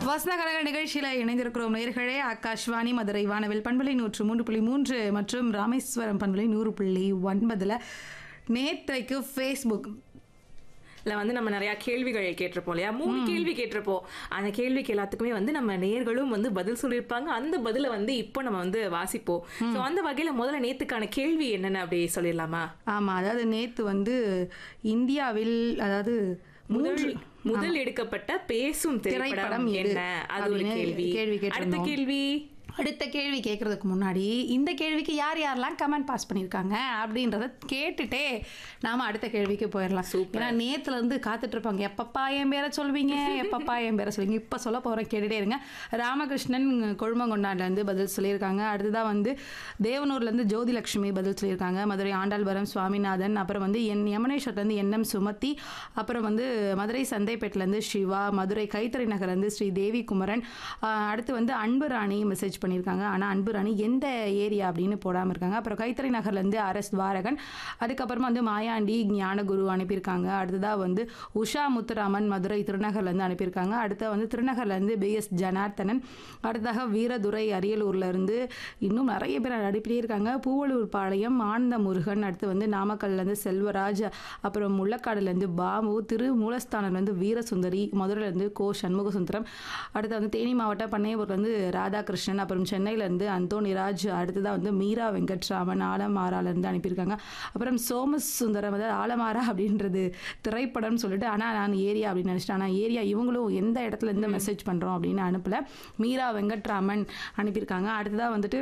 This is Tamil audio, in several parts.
வசன கழக நிகழ்ச்சியில் இணைந்திருக்கிறோம் நேர்களே ஆகாஷ்வாணி மதுரை வானவில் பண்பலை நூற்று மூன்று புள்ளி மூன்று மற்றும் ராமேஸ்வரம் பண்பலை நூறு புள்ளி ஒன்பதில் நேற்றைக்கு ஃபேஸ்புக் இல்ல வந்து நம்ம நிறைய கேள்விகள் கேட்டிருப்போம் இல்லையா மூணு கேள்வி கேட்டிருப்போம் அந்த கேள்விக்கு எல்லாத்துக்குமே வந்து நம்ம நேர்களும் வந்து பதில் சொல்லியிருப்பாங்க அந்த பதில வந்து இப்போ நம்ம வந்து வாசிப்போம் ஸோ அந்த வகையில முதல்ல நேத்துக்கான கேள்வி என்னன்னு அப்படி சொல்லிடலாமா ஆமாம் அதாவது நேற்று வந்து இந்தியாவில் அதாவது முதல் முதல் எடுக்கப்பட்ட பேசும் திரைப்படம் திரைப்படம் எது? என்ன அது ஒரு அப்படின்னு கேள்வி கேள்வி அடுத்த கேட்டிருந்தோம். கேள்வி அடுத்த கேள்வி கேட்கறதுக்கு முன்னாடி இந்த கேள்விக்கு யார் யாரெல்லாம் கமெண்ட் பாஸ் பண்ணியிருக்காங்க அப்படின்றத கேட்டுட்டே நாம அடுத்த கேள்விக்கு போயிடலாம் ஏன்னா நேத்துல இருந்து காத்துட்டு இருப்பாங்க எப்பப்பா என் பேரை சொல்வீங்க எப்பப்பா என் பேரை சொல்வீங்க இப்போ சொல்ல போகிறேன் கேட்டுட்டே இருங்க ராமகிருஷ்ணன் கொழுமங்கொண்டான்லேருந்து பதில் சொல்லியிருக்காங்க அடுத்ததாக வந்து தேவனூர்லேருந்து ஜோதிலட்சுமி பதில் சொல்லியிருக்காங்க மதுரை ஆண்டாள்புரம் சுவாமிநாதன் அப்புறம் வந்து என் யமனேஸ்வரத்துலேருந்து என்எம் சுமதி அப்புறம் வந்து மதுரை சந்தைப்பேட்டிலேருந்து சிவா மதுரை கைத்தறி நகர்லேருந்து ஸ்ரீ தேவி குமரன் ஆஹ் அடுத்து வந்து அன்பு ராணி மெசேஜ் பண்ணியிருக்காங்க ஆனால் அன்பு ராணி எந்த ஏரியா அப்படின்னு போடாமல் இருக்காங்க அப்புறம் கைத்தறி நகர்லேருந்து அரஸ் துவாரகன் அதுக்கப்புறமா வந்து மாயாண்டி ஞானகுரு அனுப்பியிருக்காங்க அடுத்ததாக வந்து உஷா முத்துராமன் மதுரை திருநகர்லேருந்து அனுப்பியிருக்காங்க அடுத்த வந்து திருநகர்லேருந்து பிஎஸ் ஜனார்த்தனன் அடுத்ததாக வீரதுரை அரியலூர்லேருந்து இன்னும் நிறைய பேர் அனுப்பிட்டே இருக்காங்க பூவலூர் பாளையம் ஆனந்த முருகன் அடுத்து வந்து நாமக்கல்லேருந்து செல்வராஜ் அப்புறம் முள்ளக்காடுலேருந்து பாபு திரு மூலஸ்தானம்லேருந்து வீரசுந்தரி மதுரையிலேருந்து கோ சண்முக சுந்தரம் அடுத்து வந்து தேனி மாவட்டம் பண்ணையபுரத்துலேருந்து ராதாகிருஷ்ணன் அப்புறம் சென்னையிலேருந்து அந்தோனிராஜ் அடுத்ததாக வந்து மீரா வெங்கட்ராமன் ஆலமாராலேருந்து அனுப்பியிருக்காங்க அப்புறம் சோமஸ் சுந்தரம் அதாவது ஆலமாரா அப்படின்றது திரைப்படம்னு சொல்லிட்டு ஆனால் நான் ஏரியா அப்படின்னு நினச்சிட்டேன் ஆனால் ஏரியா இவங்களும் எந்த இடத்துல இருந்து மெசேஜ் பண்ணுறோம் அப்படின்னு அனுப்பல மீரா வெங்கட்ராமன் அனுப்பியிருக்காங்க அடுத்ததாக வந்துட்டு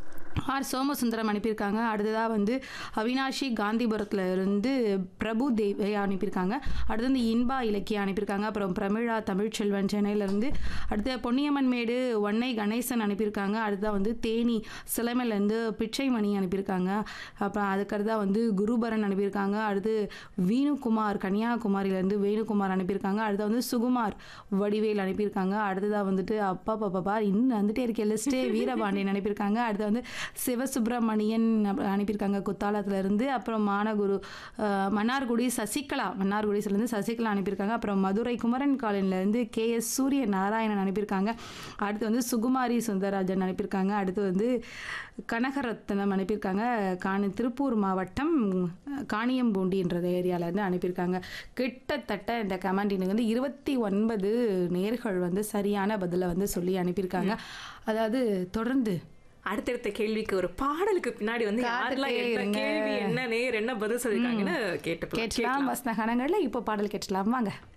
ஆர் சோமசுந்தரம் அனுப்பியிருக்காங்க அடுத்ததாக வந்து அவினாஷி காந்திபுரத்தில் இருந்து பிரபு தேவி அனுப்பியிருக்காங்க அடுத்து வந்து இன்பா இலக்கியா அனுப்பியிருக்காங்க அப்புறம் பிரமிழா தமிழ்ச்செல்வன் சென்னையிலேருந்து அடுத்து பொன்னியம்மன் மேடு ஒன்னை கணேசன் அனுப்பியிருக்காங்க அடுத்ததாக வந்து தேனி சிலைமையிலேருந்து பிச்சைமணி அனுப்பியிருக்காங்க அப்புறம் அதுக்கடுத்தா வந்து குருபரன் அனுப்பியிருக்காங்க அடுத்து வீணுகுமார் கன்னியாகுமரியிலேருந்து வேணுகுமார் அனுப்பியிருக்காங்க அடுத்து வந்து சுகுமார் வடிவேல் அனுப்பியிருக்காங்க அடுத்ததாக வந்துட்டு அப்பா பாப்பா இன்னும் வந்துட்டே இருக்க லிஸ்ட்டே வீரபாண்டியன் அனுப்பியிருக்காங்க அடுத்து வந்து சிவசுப்பிரமணியன் அப்~ அனுப்பியிருக்காங்க குத்தாலத்துல இருந்து அப்புறம் மானகுரு அஹ், மன்னார்குடி சசிகலா மன்னார்குடியிலேருந்து சசிகலா அனுப்பியிருக்காங்க அப்புறம் மதுரை குமரன் காலனிலேருந்து கே எஸ் சூரிய நாராயணன் அனுப்பியிருக்காங்க அடுத்து வந்து சுகுமாரி சுந்தரராஜன் அனுப்பியிருக்காங்க அடுத்து வந்து கனகரத்னம் அனுப்பியிருக்காங்க காணி திருப்பூர் மாவட்டம் காணியம்பூண்டின்ற ஏரியாவிலேருந்து அனுப்பியிருக்காங்க கிட்டத்தட்ட இந்த கமெண்டினுக்கு வந்து இருபத்தி ஒன்பது நேர்கள் வந்து சரியான பதிலை வந்து சொல்லி அனுப்பியிருக்காங்க அதாவது தொடர்ந்து அடுத்தடுத்த கேள்விக்கு ஒரு பாடலுக்கு பின்னாடி வந்து யாரெல்லாம் காத்துட்டே என்ன இருங்க. கேள்வி என்ன நேர் என்ன பதில் சொல்லிருக்காங்கன்னு கேட்டு கேட்கலாம் வசன கணங்களில் இப்போ பாடல் கேட்கலாம் வாங்க